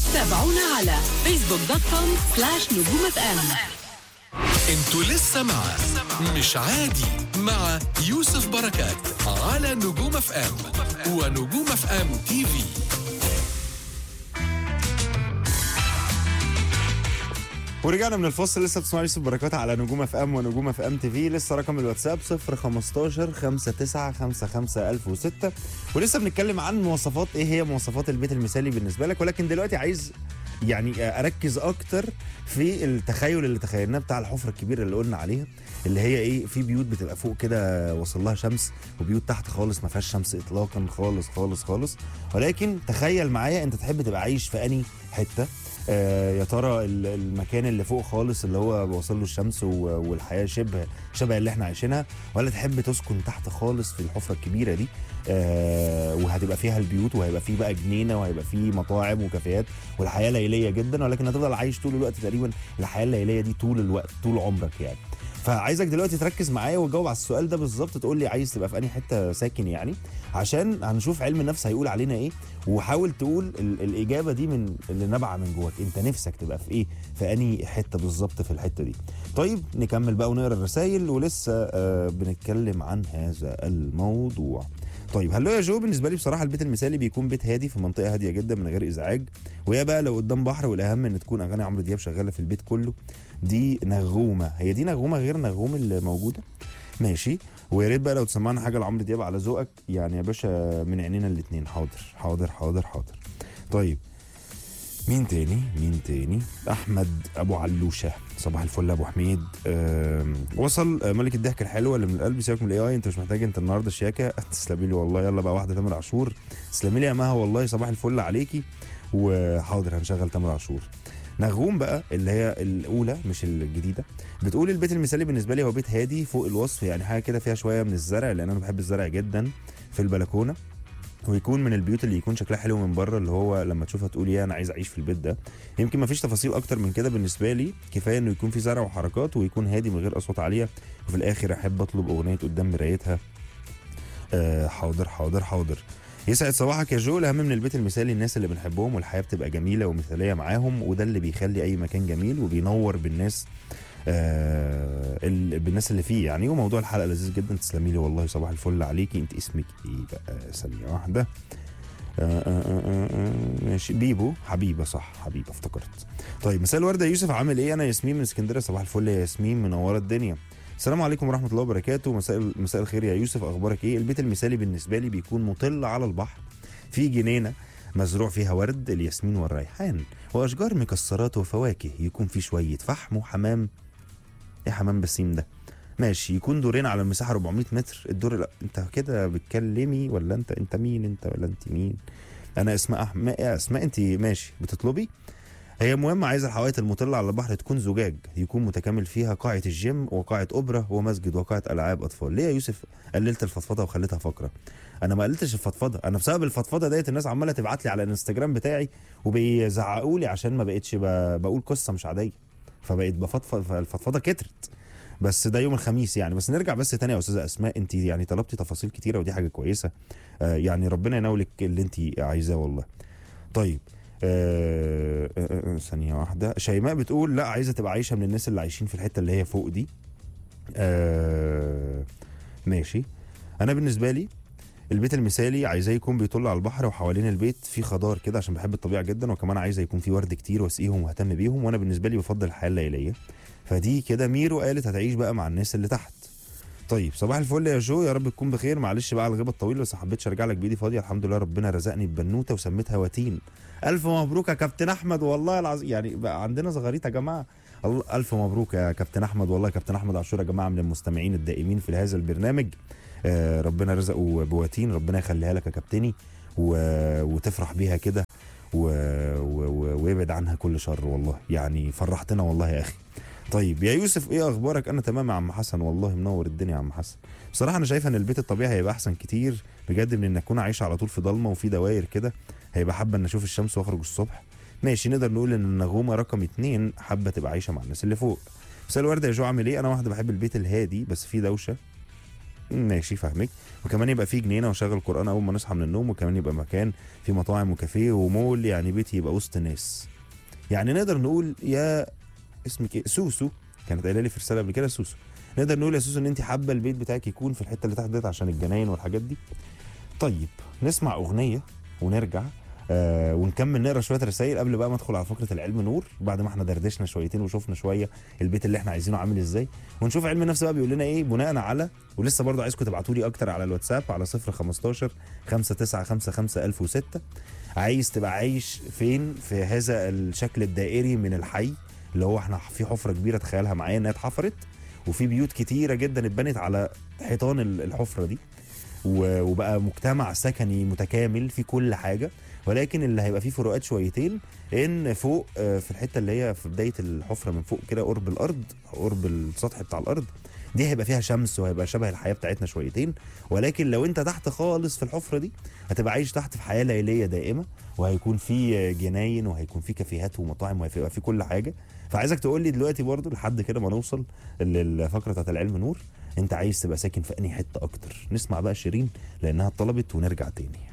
تابعونا على فيسبوك دوت كوم سلاش نجوم اف ام انتوا لسه مع مش عادي مع يوسف بركات على نجوم اف ام ونجوم اف ام تي في ورجعنا من الفصل لسه بتسمعوا يوسف بركات على نجوم اف ام ونجوم اف ام تي في لسه رقم الواتساب 015 59 55 1006 ولسه بنتكلم عن مواصفات ايه هي مواصفات البيت المثالي بالنسبه لك ولكن دلوقتي عايز يعني اركز اكتر في التخيل اللي تخيلناه بتاع الحفره الكبيره اللي قلنا عليها اللي هي ايه في بيوت بتبقى فوق كده وصل لها شمس وبيوت تحت خالص ما فيهاش شمس اطلاقا خالص خالص خالص ولكن تخيل معايا انت تحب تبقى عايش في اني حته آه، يا ترى ال- المكان اللي فوق خالص اللي هو واصل له الشمس و- والحياه شبه شبه اللي احنا عايشينها ولا تحب تسكن تحت خالص في الحفره الكبيره دي آه، وهتبقى فيها البيوت وهيبقى فيه بقى جنينه وهيبقى فيه مطاعم وكافيهات والحياه ليليه جدا ولكن هتفضل عايش طول الوقت تقريبا الحياه الليليه دي طول الوقت طول عمرك يعني فعايزك دلوقتي تركز معايا وتجاوب على السؤال ده بالظبط تقول لي عايز تبقى في انهي حته ساكن يعني عشان هنشوف علم النفس هيقول علينا ايه وحاول تقول ال- الاجابه دي من اللي نابعه من جواك انت نفسك تبقى في ايه في انهي حته بالظبط في الحته دي طيب نكمل بقى ونقرا الرسائل ولسه آه بنتكلم عن هذا الموضوع طيب هلو يا جو بالنسبه لي بصراحه البيت المثالي بيكون بيت هادي في منطقه هاديه جدا من غير ازعاج ويا بقى لو قدام بحر والاهم ان تكون اغاني عمرو دياب شغاله في البيت كله دي نغومه هي دي نغومه غير نغوم اللي موجوده ماشي ويا ريت بقى لو تسمعنا حاجه لعمرو دياب على ذوقك يعني يا باشا من عينينا الاثنين حاضر حاضر حاضر حاضر طيب مين تاني مين تاني احمد ابو علوشه صباح الفل يا ابو حميد أم، وصل آه، ملك الضحك الحلوه اللي من القلب سيبك من الاي اي انت مش محتاج انت النهارده شياكه تسلمي لي والله يلا بقى واحده تامر عاشور تسلمي لي يا مها والله صباح الفل عليكي وحاضر هنشغل تامر عاشور نغوم بقى اللي هي الاولى مش الجديده بتقول البيت المثالي بالنسبه لي هو بيت هادي فوق الوصف يعني حاجه كده فيها شويه من الزرع لان انا بحب الزرع جدا في البلكونه ويكون من البيوت اللي يكون شكلها حلو من بره اللي هو لما تشوفها تقول يا انا عايز اعيش في البيت ده يمكن ما فيش تفاصيل اكتر من كده بالنسبه لي كفايه انه يكون في زرع وحركات ويكون هادي من غير اصوات عاليه وفي الاخر احب اطلب اغنيه قدام مرايتها آه حاضر حاضر حاضر يسعد صباحك يا جو الاهم من البيت المثالي الناس اللي بنحبهم والحياه بتبقى جميله ومثاليه معاهم وده اللي بيخلي اي مكان جميل وبينور بالناس آه ال- بالناس اللي فيه يعني وموضوع الحلقه لذيذ جدا تسلمي لي والله صباح الفل عليكي انت اسمك ايه بقى ثانيه واحده آه آه آه آه آه ماشي بيبو حبيبه صح حبيبه افتكرت طيب مساء الورده يا يوسف عامل ايه انا ياسمين من اسكندريه صباح الفل يا ياسمين منوره الدنيا السلام عليكم ورحمه الله وبركاته مساء مساء الخير يا يوسف اخبارك ايه البيت المثالي بالنسبه لي بيكون مطل على البحر في جنينه مزروع فيها ورد الياسمين والريحان واشجار مكسرات وفواكه يكون في شويه فحم وحمام ايه حمام بسيم ده ماشي يكون دورين على المساحه 400 متر الدور لا انت كده بتكلمي ولا انت انت مين انت ولا انت مين انا اسماء احمد يا اسماء انت ماشي بتطلبي هي مهمة عايزة الحوائط المطلة على البحر تكون زجاج يكون متكامل فيها قاعة الجيم وقاعة أوبرا ومسجد وقاعة ألعاب أطفال ليه يا يوسف قللت الفضفضة وخليتها فقرة أنا ما قللتش الفضفضة أنا بسبب الفضفضة ديت الناس عمالة تبعت لي على الانستجرام بتاعي وبيزعقوا لي عشان ما بقتش ب- بقول قصة مش عادية فبقيت بفضفض فالفضفضة كترت بس ده يوم الخميس يعني بس نرجع بس تاني يا استاذه اسماء انت يعني طلبتي تفاصيل كتيره ودي حاجه كويسه آه يعني ربنا يناولك اللي انت عايزاه والله طيب آه، آه، آه، ثانية واحدة شيماء بتقول لا عايزة تبقى عايشة من الناس اللي عايشين في الحتة اللي هي فوق دي آه، ماشي أنا بالنسبة لي البيت المثالي عايزاه يكون بيطل على البحر وحوالين البيت في خضار كده عشان بحب الطبيعة جدا وكمان عايزة يكون في ورد كتير واسقيهم واهتم بيهم وانا بالنسبة لي بفضل الحياة الليلية فدي كده ميرو قالت هتعيش بقى مع الناس اللي تحت طيب صباح الفل يا جو يا رب تكون بخير معلش بقى على الغيبه الطويله بس حبيتش ارجع لك بايدي فاضيه الحمد لله ربنا رزقني ببنوته وسميتها وتين الف مبروك يا كابتن احمد والله العظيم يعني بقى عندنا زغاريت يا جماعه الله الف مبروك يا كابتن احمد والله كابتن احمد عاشور يا جماعه من المستمعين الدائمين في هذا البرنامج آه ربنا رزقه بواتين ربنا يخليها لك يا كابتني و... وتفرح بيها كده و... و... و... ويبعد عنها كل شر والله يعني فرحتنا والله يا اخي طيب يا يوسف ايه اخبارك انا تمام يا عم حسن والله منور الدنيا يا عم حسن بصراحه انا شايف ان البيت الطبيعي هيبقى احسن كتير بجد من ان اكون عايش على طول في ضلمه وفي دواير كده هيبقى حابه ان اشوف الشمس واخرج الصبح ماشي نقدر نقول ان النغومه رقم اتنين حابه تبقى عايشه مع الناس اللي فوق مساء الورد يا جو عامل ايه انا واحده بحب البيت الهادي بس فيه دوشه ماشي فاهمك وكمان يبقى فيه جنينه وشغل قران اول ما نصحى من النوم وكمان يبقى مكان فيه مطاعم وكافيه ومول يعني بيتي يبقى وسط ناس يعني نقدر نقول يا اسمك ايه سوسو كانت قايله لي في رساله قبل كده سوسو نقدر نقول يا سوسو ان انت حابه البيت بتاعك يكون في الحته اللي تحت ديت عشان الجناين والحاجات دي طيب نسمع اغنيه ونرجع آه ونكمل نقرا شويه رسائل قبل بقى ما ادخل على فقره العلم نور بعد ما احنا دردشنا شويتين وشفنا شويه البيت اللي احنا عايزينه عامل ازاي ونشوف علم النفس بقى بيقول لنا ايه بناء على ولسه برضو عايزكم تبعتوا لي اكتر على الواتساب على 015 5955 1006 عايز تبقى عايش فين في هذا الشكل الدائري من الحي اللي هو احنا في حفره كبيره تخيلها معايا انها اتحفرت وفي بيوت كتيره جدا اتبنت على حيطان ال- الحفره دي و- وبقى مجتمع سكني متكامل في كل حاجه ولكن اللي هيبقى فيه فروقات شويتين ان فوق آه، في الحته اللي هي في بدايه الحفره من فوق كده قرب الارض قرب السطح بتاع الارض دي هيبقى فيها شمس وهيبقى شبه الحياه بتاعتنا شويتين ولكن لو انت تحت خالص في الحفره دي هتبقى عايش تحت في حياه ليليه دائمه وهيكون في جناين وهيكون في كافيهات ومطاعم وهيبقى في كل حاجه فعايزك تقول لي دلوقتي برضو لحد كده ما نوصل للفقره بتاعت العلم نور انت عايز تبقى ساكن في انهي حته اكتر نسمع بقى شيرين لانها طلبت ونرجع تاني